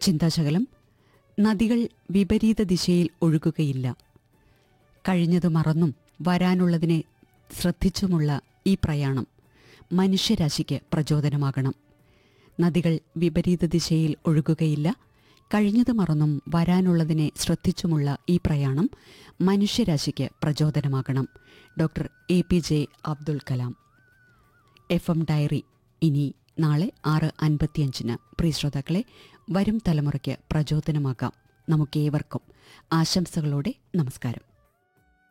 ചിന്താശകലം നദികൾ വിപരീത ദിശയിൽ ഒഴുകുകയില്ല കഴിഞ്ഞത് മറന്നും വരാനുള്ളതിനെ ശ്രദ്ധിച്ചുമുള്ള ഈ പ്രയാണം മനുഷ്യരാശിക്ക് പ്രചോദനമാകണം നദികൾ വിപരീത ദിശയിൽ ഒഴുകുകയില്ല കഴിഞ്ഞത് മറന്നും വരാനുള്ളതിനെ ശ്രദ്ധിച്ചുമുള്ള ഈ പ്രയാണം മനുഷ്യരാശിക്ക് പ്രചോദനമാകണം doctor A P J Abdul Kalam F M diary ഇനി നാളെ ആറ് അൻപത്തിയഞ്ചിന് പ്രിയ ശ്രോതാക്കളെ വരും തലമുറയ്ക്ക് പ്രചോദനമാകാം നമുക്കേവർക്കും ആശംസകളോടെ നമസ്കാരം